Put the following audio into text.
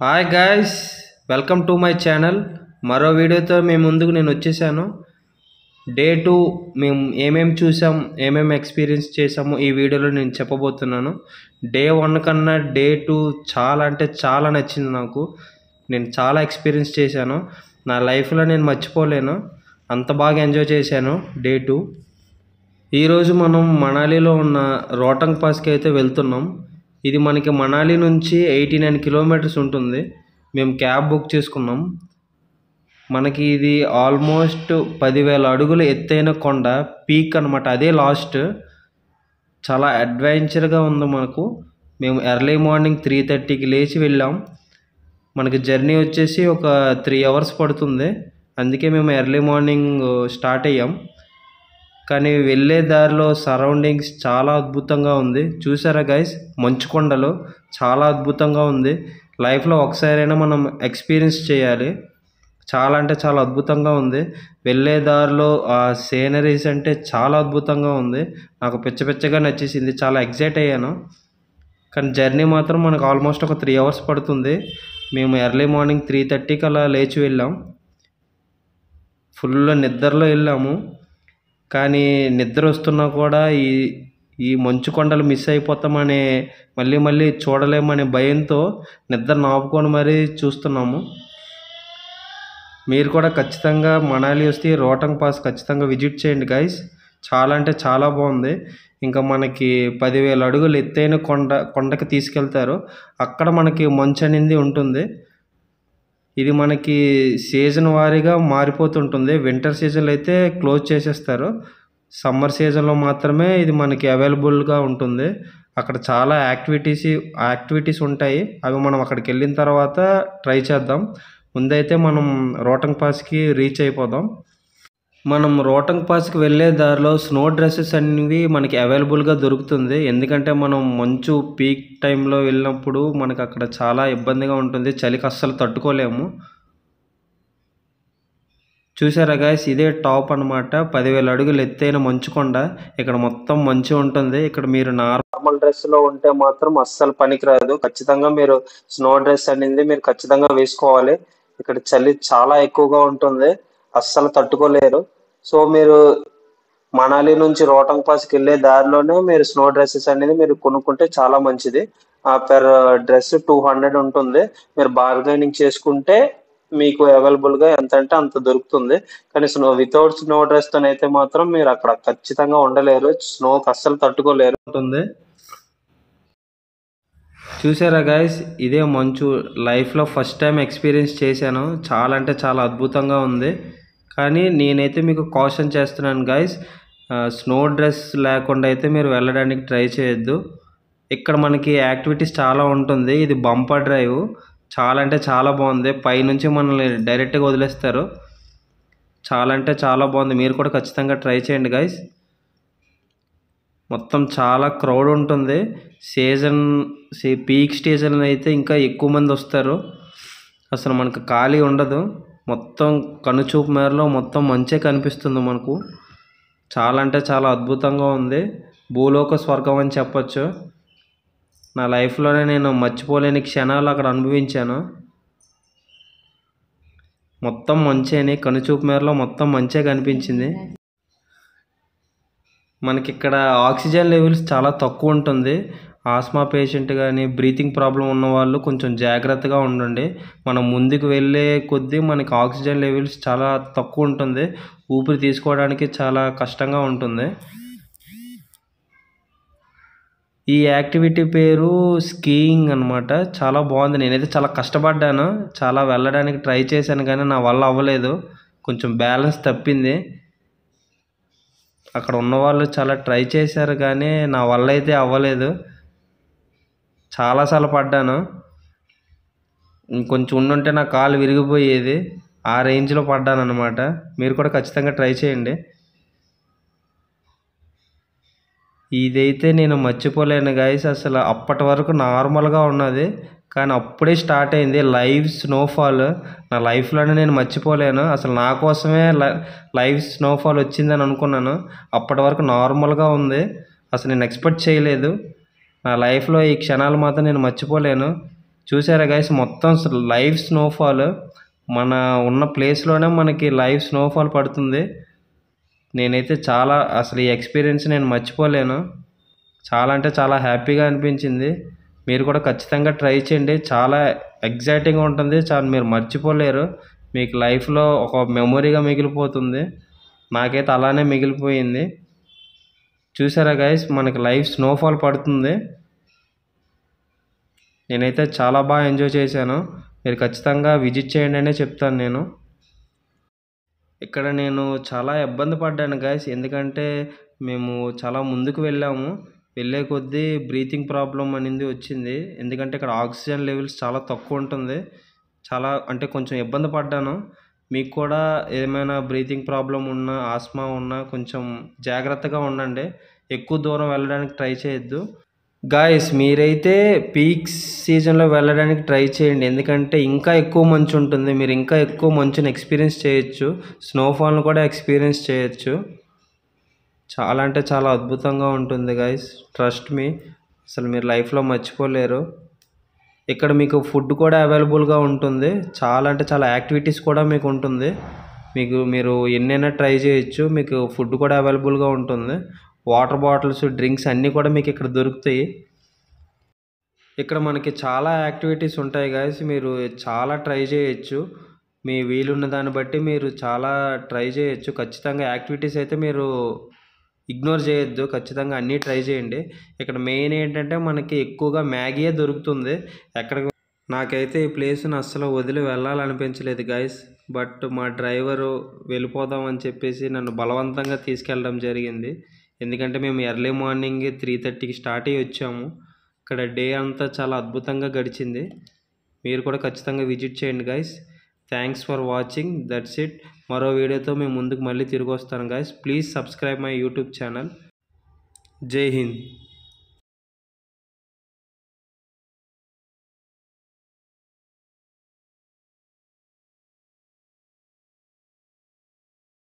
hi guys welcome to my channel మరో వీడియోతో మేము ముందుకు నేను వచ్చేసాను డే టూ మేము ఏమేమి చూసాం ఏమేమి ఎక్స్పీరియన్స్ చేసాము ఈ వీడియోలో నేను చెప్పబోతున్నాను డే వన్ కన్నా డే టూ చాలా అంటే చాలా నచ్చింది నాకు నేను చాలా ఎక్స్పీరియన్స్ చేశాను నా లైఫ్లో నేను మర్చిపోలేను అంత బాగా ఎంజాయ్ చేశాను డే టూ ఈరోజు మనం మనాలిలో ఉన్న రోటంగ్ పాస్కి అయితే వెళ్తున్నాం ఇది మనకి మనాలి నుంచి ఎయిటీ నైన్ కిలోమీటర్స్ ఉంటుంది మేము క్యాబ్ బుక్ చేసుకున్నాం మనకి ఇది ఆల్మోస్ట్ పదివేల అడుగులు ఎత్తైన కొండ పీక్ అనమాట అదే లాస్ట్ చాలా అడ్వెంచర్గా ఉంది మనకు మేము ఎర్లీ మార్నింగ్ త్రీ థర్టీకి లేచి వెళ్ళాం మనకి జర్నీ వచ్చేసి ఒక త్రీ అవర్స్ పడుతుంది అందుకే మేము ఎర్లీ మార్నింగ్ స్టార్ట్ అయ్యాం కానీ వెళ్ళే దారిలో సరౌండింగ్స్ చాలా అద్భుతంగా ఉంది చూసారా గైస్ మంచు కొండలు చాలా అద్భుతంగా ఉంది లైఫ్లో ఒకసారైనా మనం ఎక్స్పీరియన్స్ చేయాలి చాలా అంటే చాలా అద్భుతంగా ఉంది వెళ్ళే దారిలో ఆ సీనరీస్ అంటే చాలా అద్భుతంగా ఉంది నాకు పిచ్చ పిచ్చగా నచ్చేసింది చాలా ఎగ్జైట్ అయ్యాను కానీ జర్నీ మాత్రం మనకు ఆల్మోస్ట్ ఒక త్రీ అవర్స్ పడుతుంది మేము ఎర్లీ మార్నింగ్ త్రీ థర్టీకి అలా లేచి వెళ్ళాం ఫుల్ నిద్రలో వెళ్ళాము కానీ నిద్ర వస్తున్నా కూడా ఈ ఈ మంచు కొండలు మిస్ అయిపోతామనే మళ్ళీ మళ్ళీ చూడలేమనే భయంతో నిద్ర నాపుకొని మరీ చూస్తున్నాము మీరు కూడా ఖచ్చితంగా మనాలి వస్తే రోటంగ్ పాస్ ఖచ్చితంగా విజిట్ చేయండి గైస్ చాలా అంటే చాలా బాగుంది ఇంకా మనకి పదివేల అడుగులు ఎత్తైన కొండ కొండకి తీసుకెళ్తారు అక్కడ మనకి మంచు అనేది ఉంటుంది ఇది మనకి సీజన్ వారీగా మారిపోతుంటుంది వింటర్ సీజన్లో అయితే క్లోజ్ చేసేస్తారు సమ్మర్ సీజన్లో మాత్రమే ఇది మనకి అవైలబుల్గా ఉంటుంది అక్కడ చాలా యాక్టివిటీస్ యాక్టివిటీస్ ఉంటాయి అవి మనం అక్కడికి వెళ్ళిన తర్వాత ట్రై చేద్దాం ముందైతే మనం రోటంగ్ పాస్కి రీచ్ అయిపోదాం మనం రోటంగ్ పాస్కి వెళ్ళే దారిలో స్నో డ్రెస్సెస్ అనేవి మనకి అవైలబుల్గా దొరుకుతుంది ఎందుకంటే మనం మంచు పీక్ టైంలో వెళ్ళినప్పుడు మనకు అక్కడ చాలా ఇబ్బందిగా ఉంటుంది చలికి అస్సలు తట్టుకోలేము చూసారా గాయస్ ఇదే టాప్ అనమాట పదివేల అడుగులు ఎత్తైన మంచుకొండ ఇక్కడ మొత్తం మంచు ఉంటుంది ఇక్కడ మీరు నార్మల్ డ్రెస్ లో ఉంటే మాత్రం అస్సలు పనికిరాదు ఖచ్చితంగా మీరు స్నో డ్రెస్ అనేది మీరు ఖచ్చితంగా వేసుకోవాలి ఇక్కడ చలి చాలా ఎక్కువగా ఉంటుంది అస్సలు తట్టుకోలేరు సో మీరు మనాలి నుంచి రోటంగ్ పాస్కి వెళ్ళే దారిలోనే మీరు స్నో డ్రెస్సెస్ అనేది మీరు కొనుక్కుంటే చాలా మంచిది ఆ పెర్ డ్రెస్ టూ హండ్రెడ్ ఉంటుంది మీరు బార్గైనింగ్ చేసుకుంటే మీకు అవైలబుల్ గా ఎంత అంటే అంత దొరుకుతుంది కానీ స్నో వితౌట్ స్నో డ్రెస్ తో అయితే మాత్రం మీరు అక్కడ ఖచ్చితంగా ఉండలేరు స్నోకి అస్సలు తట్టుకోలేరు ఉంటుంది చూసారా గైస్ ఇదే మంచు లైఫ్లో ఫస్ట్ టైం ఎక్స్పీరియన్స్ చేశాను చాలా అంటే చాలా అద్భుతంగా ఉంది కానీ నేనైతే మీకు కాషన్ చేస్తున్నాను గైస్ స్నో డ్రెస్ లేకుండా అయితే మీరు వెళ్ళడానికి ట్రై చేయొద్దు ఇక్కడ మనకి యాక్టివిటీస్ చాలా ఉంటుంది ఇది బంపర్ డ్రైవ్ చాలా అంటే చాలా బాగుంది పైనుంచి మనల్ని డైరెక్ట్గా వదిలేస్తారు చాలా అంటే చాలా బాగుంది మీరు కూడా ఖచ్చితంగా ట్రై చేయండి గైస్ మొత్తం చాలా క్రౌడ్ ఉంటుంది సీజన్ పీక్ స్టేజన్ అయితే ఇంకా ఎక్కువ మంది వస్తారు అసలు మనకు ఖాళీ ఉండదు మొత్తం కనుచూపు మేరలో మొత్తం మంచే కనిపిస్తుంది మనకు చాలా అంటే చాలా అద్భుతంగా ఉంది భూలోక స్వర్గం అని చెప్పొచ్చు నా లైఫ్లోనే నేను మర్చిపోలేని క్షణాలు అక్కడ అనుభవించాను మొత్తం మంచేని కనుచూపు మేరలో మొత్తం మంచే కనిపించింది మనకి ఇక్కడ ఆక్సిజన్ లెవెల్స్ చాలా తక్కువ ఉంటుంది ఆస్మా పేషెంట్ కానీ బ్రీతింగ్ ప్రాబ్లం ఉన్న వాళ్ళు కొంచెం జాగ్రత్తగా ఉండండి మనం ముందుకు వెళ్ళే కొద్దీ మనకి ఆక్సిజన్ లెవెల్స్ చాలా తక్కువ ఉంటుంది ఊపిరి తీసుకోవడానికి చాలా కష్టంగా ఉంటుంది ఈ యాక్టివిటీ పేరు స్కీయింగ్ అనమాట చాలా బాగుంది నేనైతే చాలా కష్టపడ్డాను చాలా వెళ్ళడానికి ట్రై చేశాను కానీ నా వల్ల అవ్వలేదు కొంచెం బ్యాలెన్స్ తప్పింది అక్కడ ఉన్న వాళ్ళు చాలా ట్రై చేశారు కానీ నా వల్ల అయితే అవ్వలేదు చాలాసార్లు పడ్డాను ఇంకొంచెం ఉండుంటే నా కాలు విరిగిపోయేది ఆ రేంజ్లో పడ్డాను అనమాట మీరు కూడా ఖచ్చితంగా ట్రై చేయండి ఇదైతే నేను మర్చిపోలేను గైస్ అసలు అప్పటి వరకు నార్మల్గా ఉన్నది కానీ అప్పుడే స్టార్ట్ అయింది లైవ్ స్నోఫాల్ నా లైఫ్లోనే నేను మర్చిపోలేను అసలు నా కోసమే లైవ్ స్నోఫాల్ వచ్చిందని అనుకున్నాను అప్పటి వరకు నార్మల్గా ఉంది అసలు నేను ఎక్స్పెక్ట్ చేయలేదు నా లైఫ్లో ఈ క్షణాలు మాత్రం నేను మర్చిపోలేను చూసారా గైస్ మొత్తం లైవ్ స్నోఫాల్ మన ఉన్న ప్లేస్లోనే మనకి లైవ్ స్నోఫాల్ పడుతుంది నేనైతే చాలా అసలు ఈ ఎక్స్పీరియన్స్ నేను మర్చిపోలేను చాలా అంటే చాలా హ్యాపీగా అనిపించింది మీరు కూడా ఖచ్చితంగా ట్రై చేయండి చాలా ఎగ్జైటింగ్గా ఉంటుంది చాలా మీరు మర్చిపోలేరు మీకు లైఫ్లో ఒక మెమొరీగా మిగిలిపోతుంది నాకైతే అలానే మిగిలిపోయింది చూసారా గైస్ మనకి లైవ్ స్నోఫాల్ పడుతుంది నేనైతే చాలా బాగా ఎంజాయ్ చేశాను మీరు ఖచ్చితంగా విజిట్ చేయండి అనే చెప్తాను నేను ఇక్కడ నేను చాలా ఇబ్బంది పడ్డాను గాయస్ ఎందుకంటే మేము చాలా ముందుకు వెళ్ళాము వెళ్ళే కొద్దీ బ్రీతింగ్ ప్రాబ్లం అనేది వచ్చింది ఎందుకంటే ఇక్కడ ఆక్సిజన్ లెవెల్స్ చాలా తక్కువ ఉంటుంది చాలా అంటే కొంచెం ఇబ్బంది పడ్డాను మీకు కూడా ఏమైనా బ్రీతింగ్ ప్రాబ్లం ఉన్నా ఆస్మా ఉన్నా కొంచెం జాగ్రత్తగా ఉండండి ఎక్కువ దూరం వెళ్ళడానికి ట్రై చేయొద్దు గాయస్ మీరైతే పీక్స్ సీజన్లో వెళ్ళడానికి ట్రై చేయండి ఎందుకంటే ఇంకా ఎక్కువ మంచు ఉంటుంది మీరు ఇంకా ఎక్కువ మంచుని ఎక్స్పీరియన్స్ చేయొచ్చు స్నోఫాల్ను కూడా ఎక్స్పీరియన్స్ చేయొచ్చు చాలా అంటే చాలా అద్భుతంగా ఉంటుంది గాయస్ ట్రస్ట్ మీ అసలు మీరు లైఫ్లో మర్చిపోలేరు ఇక్కడ మీకు ఫుడ్ కూడా అవైలబుల్గా ఉంటుంది చాలా అంటే చాలా యాక్టివిటీస్ కూడా మీకు ఉంటుంది మీకు మీరు ఎన్నైనా ట్రై చేయొచ్చు మీకు ఫుడ్ కూడా అవైలబుల్గా ఉంటుంది వాటర్ బాటిల్స్ డ్రింక్స్ అన్నీ కూడా మీకు ఇక్కడ దొరుకుతాయి ఇక్కడ మనకి చాలా యాక్టివిటీస్ ఉంటాయి గాయస్ మీరు చాలా ట్రై చేయొచ్చు మీ వీలున్న దాన్ని బట్టి మీరు చాలా ట్రై చేయొచ్చు ఖచ్చితంగా యాక్టివిటీస్ అయితే మీరు ఇగ్నోర్ చేయొద్దు ఖచ్చితంగా అన్నీ ట్రై చేయండి ఇక్కడ మెయిన్ ఏంటంటే మనకి ఎక్కువగా మ్యాగీయే దొరుకుతుంది ఎక్కడ నాకైతే ఈ ప్లేస్ని అస్సలు వదిలి వెళ్ళాలనిపించలేదు గైస్ బట్ మా డ్రైవరు వెళ్ళిపోదాం అని చెప్పేసి నన్ను బలవంతంగా తీసుకెళ్ళడం జరిగింది ఎందుకంటే మేము ఎర్లీ మార్నింగ్ త్రీ థర్టీకి స్టార్ట్ అయ్యి వచ్చాము ఇక్కడ డే అంతా చాలా అద్భుతంగా గడిచింది మీరు కూడా ఖచ్చితంగా విజిట్ చేయండి guys thanks for watching that's it మరో వీడియోతో మేము ముందుకు మళ్ళీ తిరిగి వస్తాను guys please subscribe my YouTube channel Jai Hind